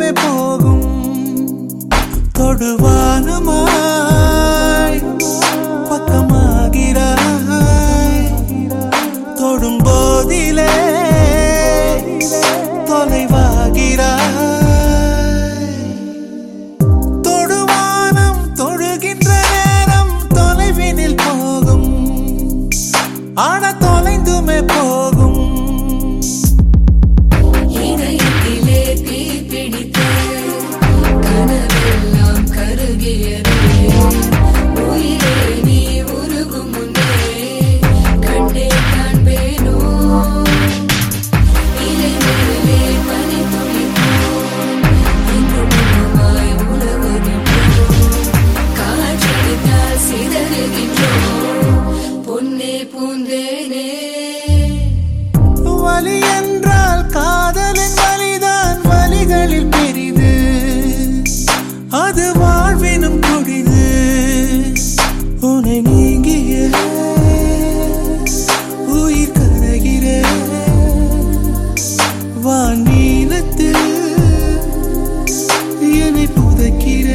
தொலைந்துமே போகும் தொடுவானமாய் பக்கமாகிறாய் தொடும் போதிலே தொலைவாகிறாய் தொடுவானம் தொழுகின்ற நேரம் தொலைவினில் போகும் ஆன தொலைந்துமே போகும் இதயத்திலே தீ பிடித்த கனவெல்லாம் கருகியதே உயிரே நீ உருகும் முன்னே கண்டே காண்பேனோ இலை மேலே பனி துளிப்போம் இங்கு முகமாய் உலவுகின்றோம் காற்றடித்தால் சிதறுகின்றோம் பொன்னே பூந்தேனே வலி என்றால் காதலின் வலிதான் வலிகளில் பெரிது அது வாழ்வினும் கொடிது உன்னை நீங்கிய உயிர் கரைகிற வானீனத்தில் என்னை புதைக்கிற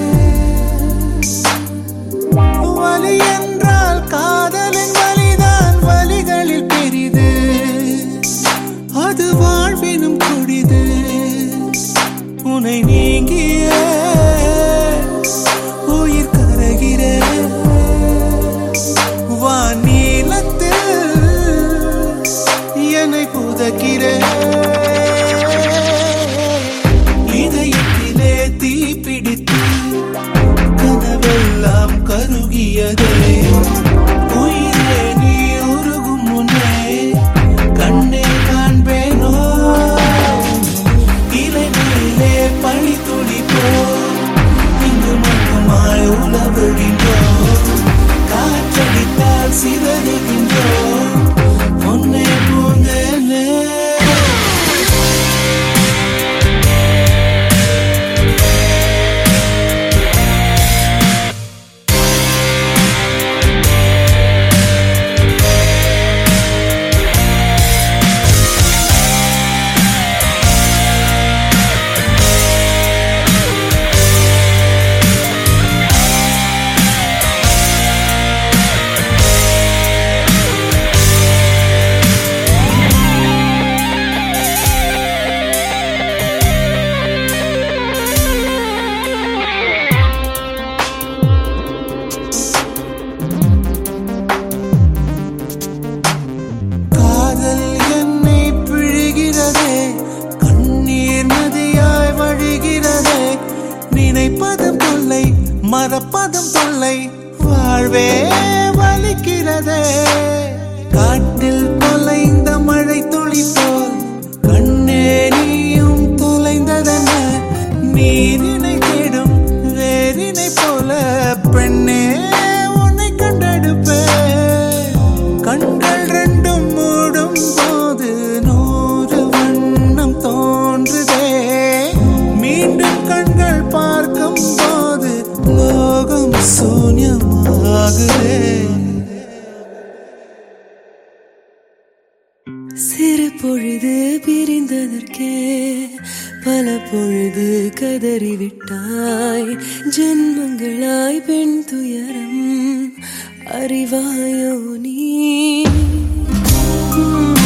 வலி என்றால் காதலின் வலிதான் வலிகளில் பெரிது அது வாழ்வினும் கொடிது உன்னை நீங்கிய உயிர் கரைகிற வானீலத்தில் என்னை புதைக்கிற இதயத்திலே தீ பிடித்து கனவெல்லாம் கருகியதே உயிரே நீ உருகும் முன்னே கண்ணே காண்பேனோ இலை மேலே பனி துளிப்போ இங்கு மட்டுமாய் உலவுகின்றோம் காற்றடித்தால் சிதறுகின்றோம் பொன்னே பூந்தேனே காதல் என்னை பிழிகிறதே கண்ணீர் நதியாய் வழிகிறதே நினைப்பதும் தொல்லை மறப்பதும் தொல்லை வாழ்வே வலிக்கிறதே காட்டில் தொலைந்த மழை துளி போல் கண்ணே நீயும் தொலைந்ததென்ன நீரினை தேடும் வேரினை போல பெண்ணே உன்னை கண்டெடுப்பேன் கண்கள் ரெண்டும் மூடும் போது நூறு வண்ணம் தோன்றுதே மீண்டும் கண்கள் பார்க்கும் போது லோகம் சூன்யமாகுதே சிறு பொழுது பிரிந்ததற்கே பல பொழுது கதறிவிட்டாய் ஜென்மங்களாய் பெண் துயரம் அறிவாயோ நீ